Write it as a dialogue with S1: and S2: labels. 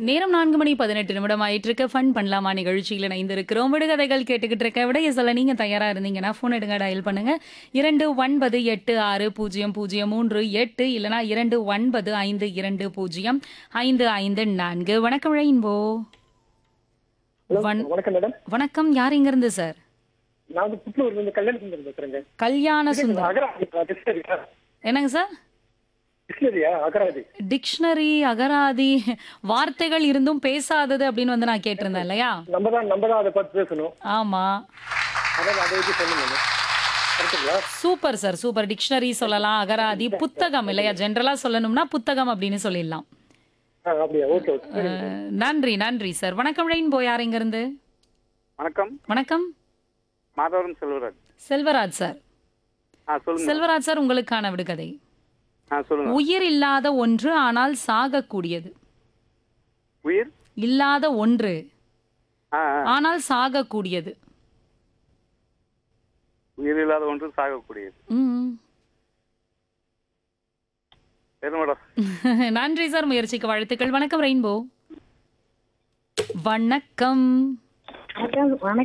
S1: நேரம் நான்கு மணி பதினெட்டு நிமிடம் ஆயிட்டு இருக்க ஃபன் பண்ணலாமா நிகழ்ச்சியில் இணைந்திருக்கிறோம் விடுகதைகள் கேட்டுக்கிட்டு இருக்க விடைய சொல்ல நீங்க தயாரா இருந்தீங்கன்னா ஃபோன் எடுங்க டயல் பண்ணுங்க இரண்டு ஒன்பது எட்டு ஆறு பூஜ்ஜியம் பூஜ்ஜியம் மூன்று எட்டு இல்லனா இரண்டு ஒன்பது ஐந்து இரண்டு பூஜ்ஜியம் ஐந்து ஐந்து நான்கு வணக்கம் ரெயின்போ வண-
S2: வணக்கம் மேடம்
S1: வணக்கம் யார் இங்க இருந்து சார்
S2: நான் வந்து புத்தூர்ல இருந்து கல்யாண சுந்தரம் பேசுறேங்க
S1: கல்யாண சுந்தரம்
S2: அகராதி டிக்ஷனரியா
S1: என்னங்க சார்
S2: டிக்ஷனரியா அகராதி
S1: டிக்ஷனரி அகராதி வார்த்தைகள் இருந்தும் பேசாதது அப்படின்னு வந்து நான் கேட்டிருந்தேன் இல்லையா
S2: நம்ம தான் நம்ம தான் அதை பார்த்து பேசணும்
S1: ஆமா
S2: அதான் அதை வச்சு சொல்லணும் கரெக்டுங்களா
S1: சூப்பர் சார் சூப்பர் டிக்ஷனரி சொல்லலாம் அகராதி புத்தகம் இல்லையா ஜென்ரலா சொல்லணும்னா புத்தகம் அப்படின்னு சொல்லிடலாம்
S2: ஆ அப்படியா ஓகே ஓகே
S1: அஹ், நன்றி நன்றி சார் வணக்கம் ரெயின்போ யார் இங்க இருந்து
S3: வணக்கம்
S1: வணக்கம்
S3: மாதவரம் செல்வராஜ்
S1: செல்வராஜ் சார்
S3: ஆ சொல்லுங்க
S1: செல்வராஜ் சார் உங்களுக்கான விடுகதை
S3: ஆ சொல்லுங்க
S1: உயிர் இல்லாத ஒன்று ஆனால் சாகக்கூடியது
S3: உயிர்
S1: இல்லாத ஒன்று
S3: ஆ ஆ.
S1: ஆனால் சாகக்கூடியது
S3: உயிர் இல்லாத ஒன்று சாகக்கூடியது
S1: ம்.
S3: சரி மேடம்
S1: நன்றி சார் முயற்சிக்கு வாழ்த்துக்கள் வணக்கம் ரெயின்போ வணக்கம்
S4: வணக்கம் வணக்கம்